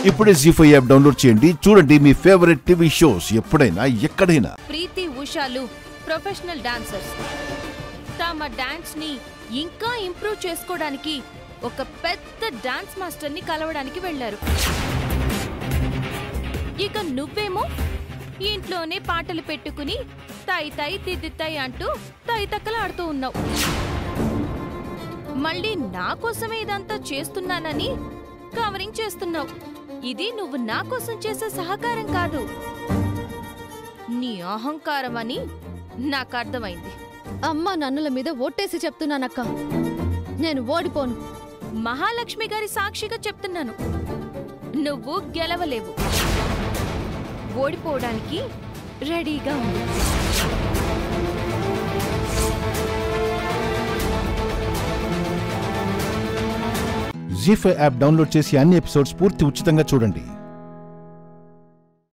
ఇప్పుడే G five app download చేయండి చూడండి మీ ఫేవరెట్ టీవీ షోస్ ఎప్పుడైనా ఎక్కడైనా ప్రీతి ఉషాలు ప్రొఫెషనల్ డాన్సర్స్ తమ డాన్స్ ని ఇంకా ఇంప్రూవ్ చేసుకోవడానికి ఒక పెద్ద డాన్స్ మాస్టర్ ని కలవడానికి వెళ్లారు ఇక నువ్వేమో ఇంట్లోనే పాటలు పెట్టుకుని తై తై తిద్దితై అంటూ తై తక్కలాడుతూ ఉన్నావు మళ్ళీ నా కోసమే ఇదంతా చేస్తున్నానని కవరింగ్ చేస్తున్నావు ఇది నువ్వు నా కోసం చేసే సహకారం కాదు నీ అహంకారం అని నాకు అర్థమైంది అమ్మ నన్నుల మీద ఓట్టేసి చెప్తున్నానక్క నేను ఓడిపోను మహాలక్ష్మి గారి సాక్షిగా చెప్తున్నాను నువ్వు గెలవలేవు ఓడిపోవడానికి రెడీగా ఉంది జీ ఫైవ్ యాప్ డౌన్లోడ్ చేసి అన్ని ఎపిసోడ్స్ పూర్తి ఉచితంగా చూడండి